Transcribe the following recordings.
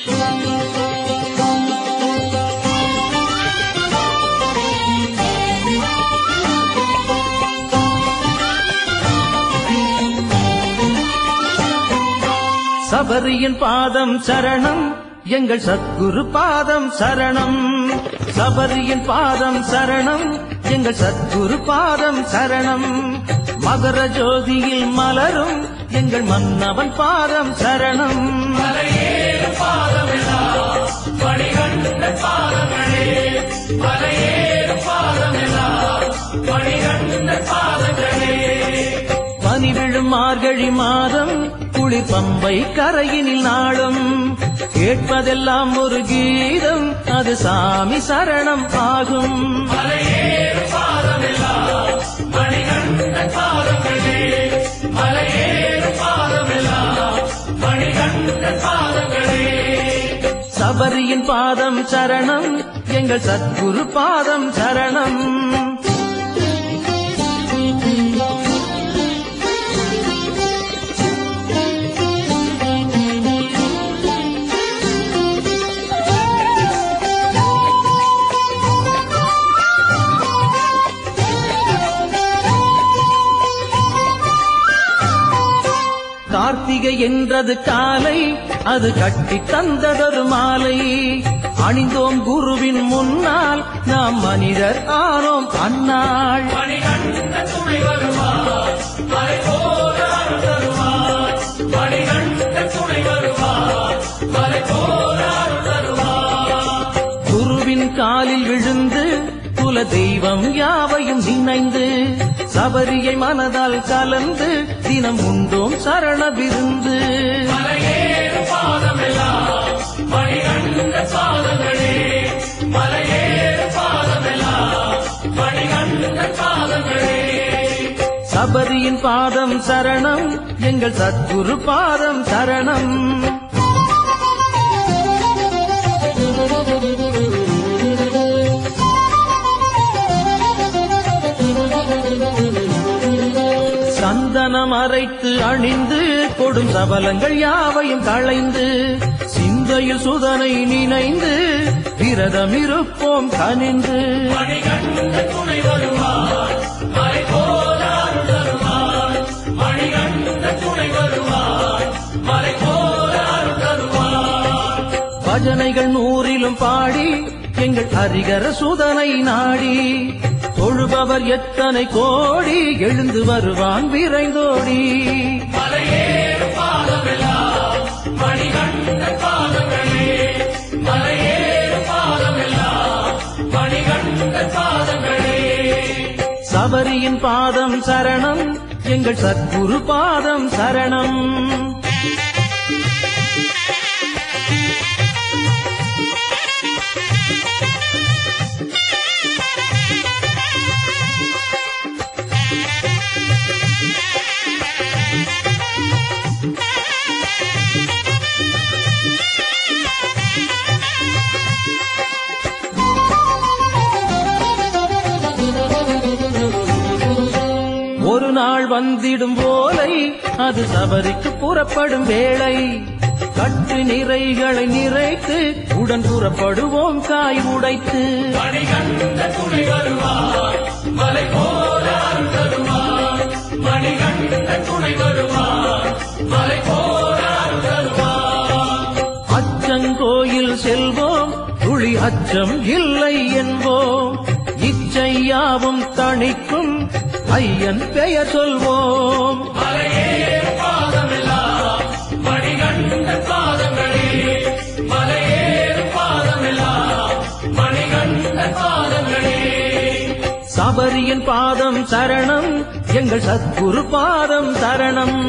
சபரியின் பாதம் சரணம் எங்கள் சத்குரு பாதம் சரணம் சபரியின் பாதம் சரணம் எங்கள் சத்குரு பாதம் சரணம் மகர ஜோதியில் மலரும் எங்கள் மன்னவன் பாதம் சரணம் பனி விழும் மார்கழி மாதம் குளிர் பம்பை கரையினில் நாளும் கேட்பதெல்லாம் ஒரு கீதம் அது சாமி சரணம் ஆகும் சபரியின் பாதம் சரணம் எங்கள் சத்குரு பாதம் சரணம் கார்த்திகை என்றது காலை அது கட்டி தந்ததொரு மாலை அணிந்தோம் குருவின் முன்னால் நாம் மனிதர் ஆனோம் அந்நாள் குருவின் காலில் விழுந்து குல தெய்வம் யாவையும் நினைந்து சபரியை மனதால் கலந்து தினம் உண்டோம் சரண விருந்து சபரியின் பாதம் சரணம் எங்கள் சத்குரு பாதம் சரணம் சந்தனம் அரைத்து அணிந்து கொடும் சபலங்கள் யாவையும் களைந்து சிந்தையில் சுதனை நினைந்து விரதம் இருப்போம் கனிந்து பஜனைகள் நூறிலும் பாடி எங்கள் ஹரிகர சுதனை நாடி தொழுபவர் எத்தனை கோடி எழுந்து வருவான் விரைந்தோடி சபரியின் பாதம் சரணம் எங்கள் சத்குரு பாதம் சரணம் ஒரு நாள் வந்திடும் போலை அது சபரிக்கு புறப்படும் வேளை கட்டு நிறைகளை நிறைத்து உடன் புறப்படுவோம் காய் உடைத்து அச்சங்கோயில் செல்வோம் துளி அச்சம் இல்லை என்போம் இச்சையாவும் தணிக்கும் ஐயன் பெயர் சொல்வோம் சபரியின் பாதம் சரணம் எங்கள் சத்குரு பாதம் சரணம்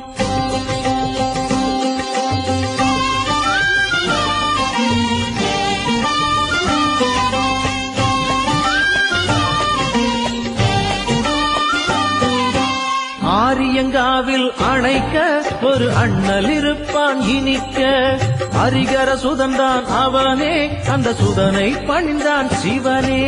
ஆரியங்காவில் அணைக்க ஒரு அண்ணல் இருப்பான் இனிக்க ஹரிகர சுதன்தான் அவனே அந்த சுதனை பணிந்தான் சிவனே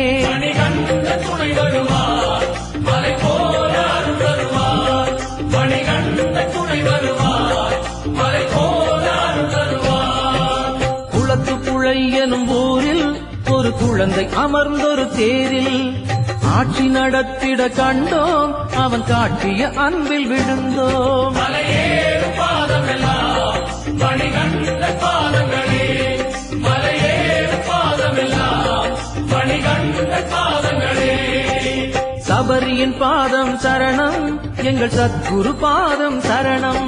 ஒரு குழந்தை அமர்ந்தொரு தேரில் ஆட்சி நடத்திட கண்டோம் அவன் காட்டிய அன்பில் விழுந்தோம் சபரியின் பாதம் சரணம் எங்கள் சத்குரு பாதம் சரணம்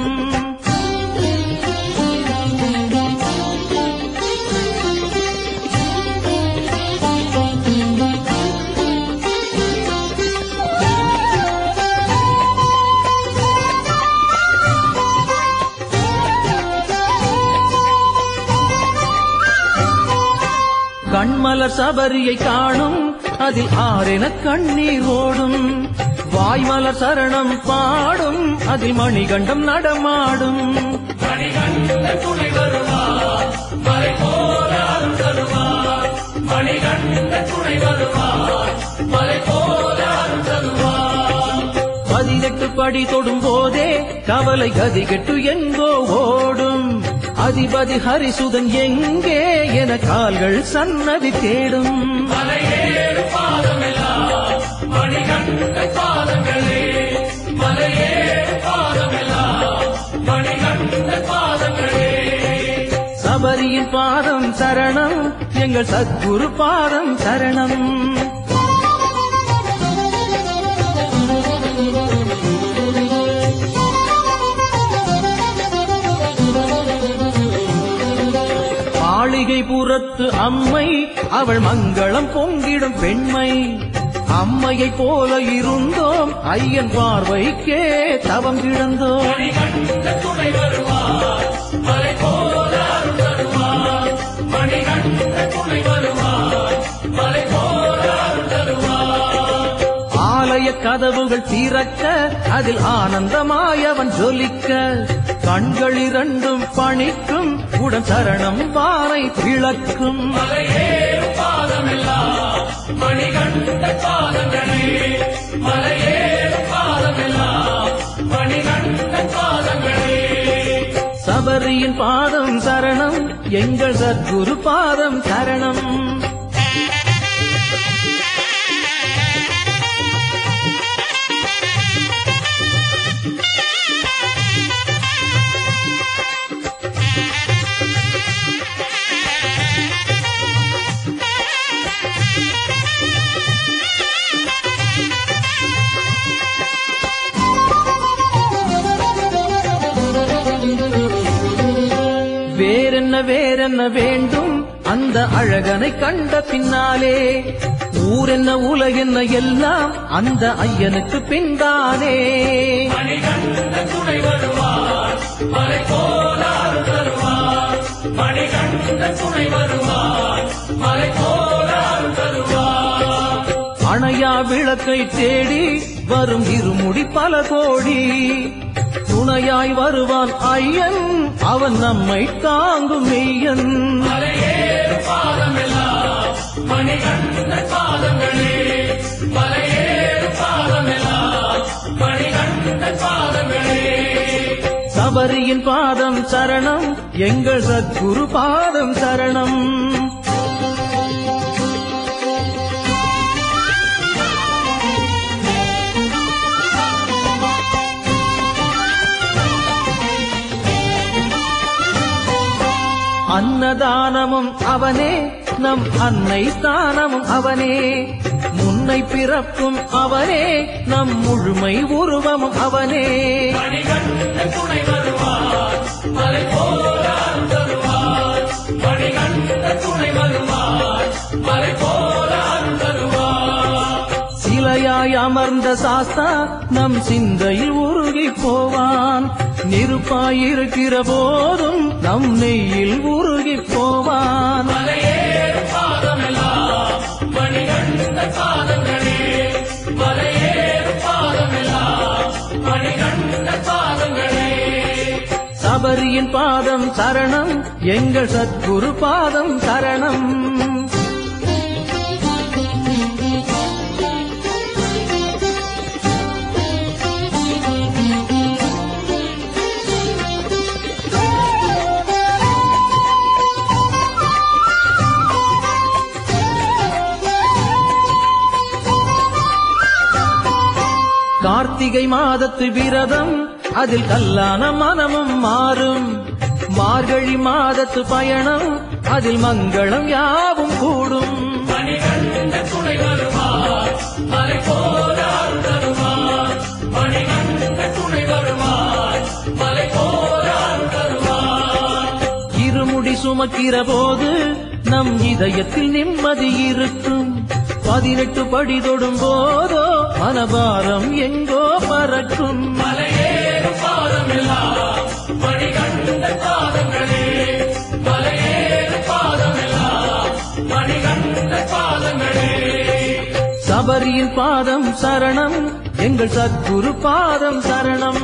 கண்மலர் சபரியை காணும் அதில் ஆரென கண்ணீர் ஓடும் வாய்மலர் சரணம் பாடும் அதில் மணிகண்டம் நடமாடும் பதினெட்டு படி தொடும் போதே கவலை கதி கெட்டு எங்கோ ஓடும் அதிபதி ஹரிசுதன் எங்கே என கால்கள் சன்னதி தேடும் சபரியின் பாதம் சரணம் எங்கள் சத்குரு பாதம் சரணம் மாளிகை புறத்து அம்மை அவள் மங்களம் பொங்கிடும் பெண்மை அம்மையை போல இருந்தோம் ஐயன் பார்வைக்கே தவம் கிடந்தோம் ஆலய கதவுகள் திறக்க அதில் ஆனந்தமாய் அவன் ஜொலிக்க கண்கள் இரண்டும் பணிக்கும் உடன் சரணம் வாரை விளக்கும் சபரியின் பாதம் சரணம் எங்கள் சத்குரு பாதம் சரணம் வேறென்ன வேறென்ன வேண்டும் அந்த அழகனை கண்ட பின்னாலே ஊரென்ன உலகென்ன எல்லாம் அந்த ஐயனுக்கு பின்தானே அணையா விளக்கை தேடி வரும் இருமுடி பல கோடி துணையாய் வருவான் ஐயன் அவன் நம்மை தாங்கும் மெய்யன் சபரியின் பாதம் சரணம் எங்கள் சத்குரு பாதம் சரணம் அன்னதானமும் அவனே நம் அன்னை ஸ்தானமும் அவனே முன்னை பிறப்பும் அவனே நம் முழுமை உருவமும் அவனே சிலையாய் அமர்ந்த சாஸ்தா நம் சிந்தையில் உருகி போவான் நெருப்பாயிருக்கிற போதும் நம் நெய்யில் உருகி போவான் சபரியின் பாதம் சரணம் எங்கள் சத்குரு பாதம் சரணம் கார்த்திகை மாதத்து விரதம் அதில் கல்லான மனமும் மாறும் மார்கழி மாதத்து பயணம் அதில் மங்களம் யாவும் கூடும் மணிகண்ட துணை வருவார் மலை போராறு தருவார் மணிகண்ட துணை வருவார் மலை போராறு தருவார் இருமுடி சுமக்கிற போது நம் இதயத்தில் நிம்மதி இருக்கும் பதினெட்டு படி தொடும் போதோ மனபாரம் எங்கோ பறக்கும் மலையேறும் பாதமெல்லாம் மணிகண்ட பாதங்களே மலையேறும் பாதமெல்லாம் மணிகண்ட பாதங்களே சபரியின் பாதம் சரணம் எங்கள் சத்குரு பாதம் சரணம்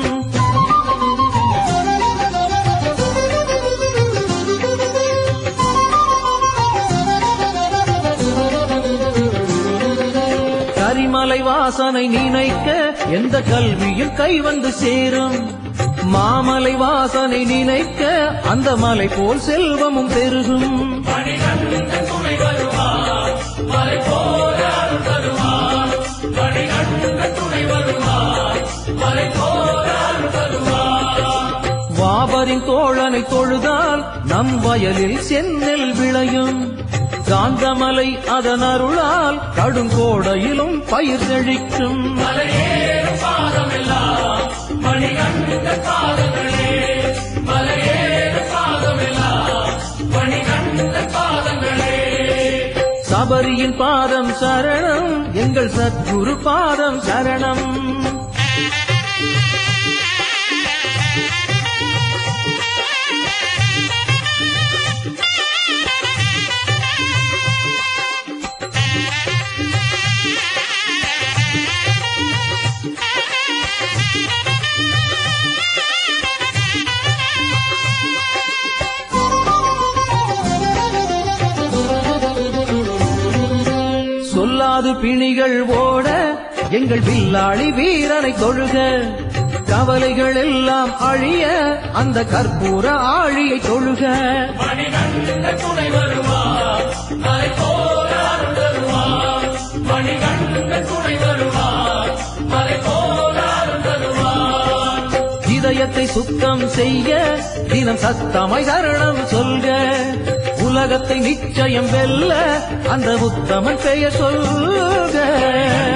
கரிமலை வாசனை நினைக்க எந்த கல்வியும் கை வந்து சேரும் மாமலை வாசனை நினைக்க அந்த மலை போல் செல்வமும் பெருகும் மணிகண்ட துணை வருவார் மலை போராறு தருவார் மணிகண்ட துணை வருவார் மலை போராறு தருவார் வாபரின் தோழனை தொழுதால் நம் வயலில் செந்நெல் விளையும் காந்தமலை அதன் அருளால் கடுங்கோடையிலும் பயிர் செழிக்கும் மலையேறும் பாதமெல்லாம் மணிகண்ட பாதங்களே மலையேறும் பாதமெல்லாம் மணிகண்ட பாதங்களே சபரியின் பாதம் சரணம் எங்கள் சத்குரு பாதம் சரணம் சொல்லாது பிணிகள் ஓட எங்கள் வில்லாளி வீரனை தொழுக கவலைகள் எல்லாம் அழிய அந்த கற்பூர ஆழியை தொழுக மணிகண்ட துணை வருவார் மலை போராறு தருவார் மணிகண்ட துணை வருவார் மலை போராறு தருவார் இதயத்தை சுத்தம் செய்ய தினம் சத்தமாய் சரணம் சொல்க உலகத்தை நிச்சயம் வெல்ல அந்த உத்தமன் பெயர் சொல்க